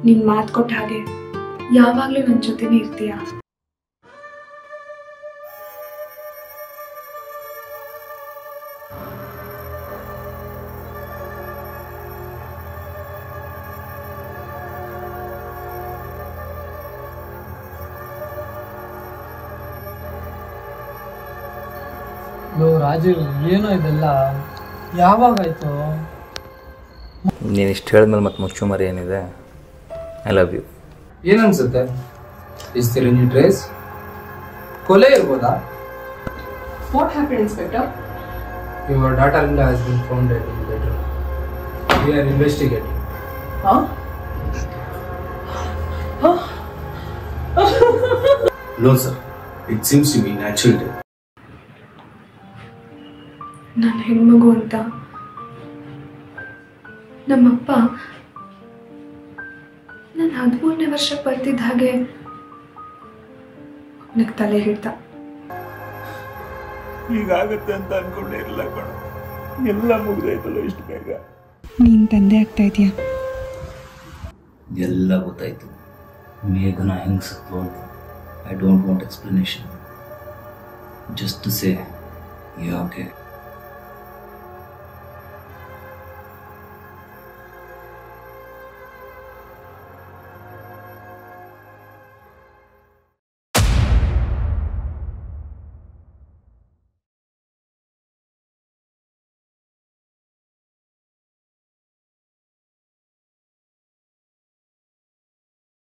ನೀನ್ ಮಾತು ಕೊಟ್ಟ ಹಾಗೆ ಯಾವಾಗ್ಲೂ ನನ್ನ ಜೊತೆನೇ ಇರ್ತೀಯ ಲೋ ರಾಜೀವ್ ಏನೋ ಇದೆಲ್ಲ ಯಾವಾಗಾಯ್ತು ನೀನು ಇಷ್ಟು ಹೇಳಿದ್ಮೇಲೆ ಮತ್ತೆ ಮುಚ್ಚುಮರಿ ಏನಿದೆ ಐ ಲವ್ ಯು ಏನನ್ಸುತ್ತೆ ಇಸ್ ದಿರ್ ಎನಿ ಟ್ರೇಸ್ ಕೊಲೆ ಇರ್ಬೋದಾ what happen inspector your daughter in has been founded in bedroom we are investigating No, sir. It seems to be natural death. ನನ್ನ ಹೆಣ್ಮಗು ಅಂತ ನಮ್ಮಪ್ಪ ನಾನು ಹದಿಮೂರನೇ ವರ್ಷಕ್ಕೆ ಬರ್ತಿದ್ದ ಹಾಗೆ ಒಬ್ಬನಿಗೆ ತಲೆ ಹಿಡ್ದ ಹೀಗಾಗತ್ತೆ ಅಂತ ಅನ್ಕೊಂಡೇ ಇರಲ್ಲ ಕಣ ಎಲ್ಲ ಮುಗ್ದೈತಲ್ಲ ಇಷ್ಟು ಬೇಗ ನೀನು ತಂದೆ ಆಗ್ತಾ ಇದೆಯಾ ಎಲ್ಲ ಗೊತ್ತಾಯ್ತು ಮೇಘನ ಹೆಂಗೆ ಸತ್ತು ಅಂತ I don't want explanation just say ಯಾಕೆ